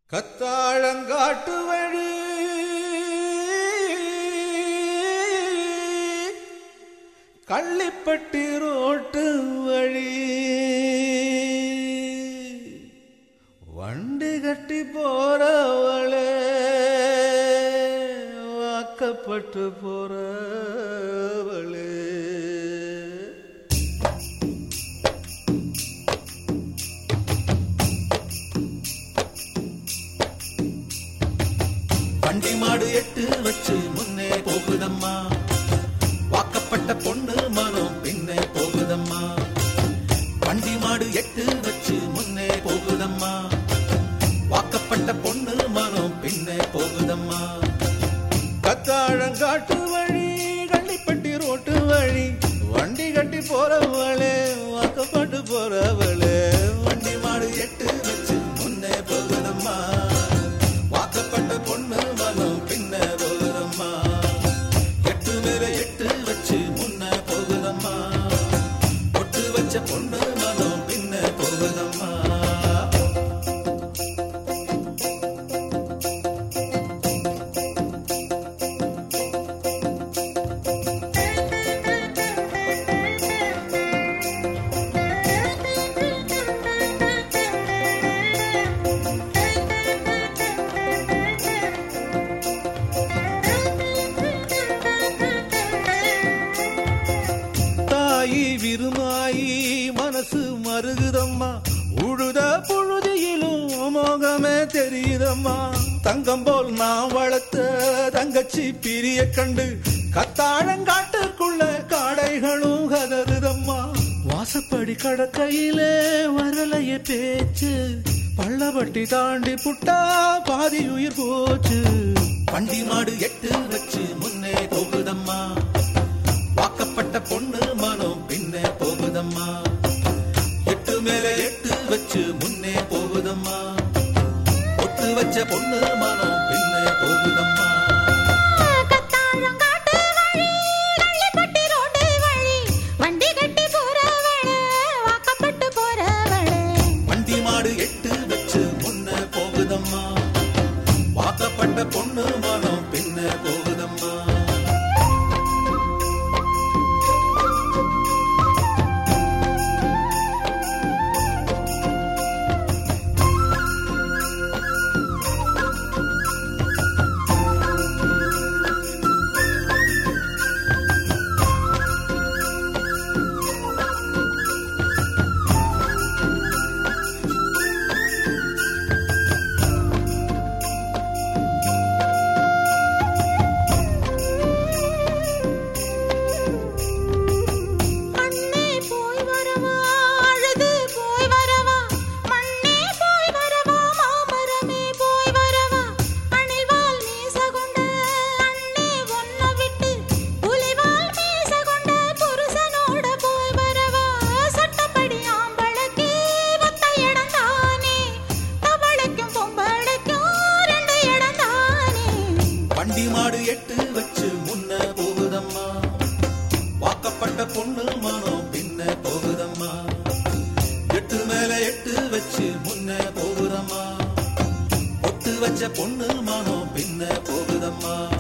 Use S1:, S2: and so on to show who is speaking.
S1: கத்தாழங்காட்டு வழி கள்ளிப்பட்டி ரோட்டு வழி வண்டி கட்டி போறவளே வாக்கப்பட்டு போறவளே வண்டி மாடு எட்டு வச்சு முன்னே போகுதம்மா வாக்கப்பட்ட பொண்ணு மனம் பின்னே போகுதம்மா வண்டி மாடு எட்டு வச்சு முன்னே போகுதம்மா வாக்கப்பட்ட பொண்ணு மனம் பின்னே போகுதம்மா கத்தாழங்காட்டு வழி கள்ளிப்பட்டி ரோட்டு வழி வண்டி கட்டி போறவளே வாக்கப்பட்டு போறவளே வண்டி மாடு எட்டு வச்சு முன்னே போகுதம்மா வாக்கப்பட்ட பொண்ணு மனம் பின்ன போகுதம்மா எட்டு மேல எட்டு வச்சு முன்ன போகுதம்மா பொட்டு வச்ச பொண்ணு மனம் பின்ன போகுதம்மா தாயி விருமாயி மனசு மருகுதம்மா உழுத புழுதியிலும் மோகமே தெரியுதம்மா தங்கம் போல் நான் வளர்த்த தங்கச்சி பிரிய கண்டு கத்தாழங்காட்டுக்குள்ள காடைகளும் கதறுதம்மா வாசப்படி கடக்கையிலே வரலைய பேச்சு பள்ளவட்டி தாண்டி புட்டா பாதி உயிர் போச்சு வண்டி மாடு எட்டு வச்சு முன்னே போகுதம்மா வாக்கப்பட்ட பொண்ணு மனம் பின்னே போகுதம்மா எட்டு மேல எட்டு வச்சு முன்னே போகுதம்மா ஒட்டு வச்ச பொண்ணு மனம் பின்னே போகுதம்மா
S2: கத்தாழங்காட்டு வழி, கள்ளிப்பட்டி ரோட்டு வழி, வண்டி கட்டி போறவளே, வாக்கப்பட்டு போறவளே.
S1: வண்டி மாடு எட்டு வச்சு முன்னே போகுதம்மா வாக்கப்பட்ட பொண்ணு மனம் பின்னே போகுதம்மா
S2: அண்ணே போய் வரவா, அழுது போய் வரவா, மண்ணே போய் வரவா, மாமரமே போய் வரவா, அணில்வால் மீச கொண்ட அண்ணே உன்னை விட்டு, புலிவால் மீச கொண்ட புருஷனோட போய் வரவா, சட்டப்படி ஆம்பளைக்கு ஒத்த இடம்தானே, தவளைக்கும் பொம்பளைக்கும் ரெண்டு இடம்தானே.
S1: வண்டி மாடு எட்டு வச்சு முன்ன போகுதம்மா வாக்கப்பட்ட பொண்ணு மனம் பின்ன போகுதம்மா எட்டு மேல எட்டு வச்சு முன்ன போகுதம்மா ஒட்டு வச்ச பொண்ணு மனம் பின்ன போகுதம்மா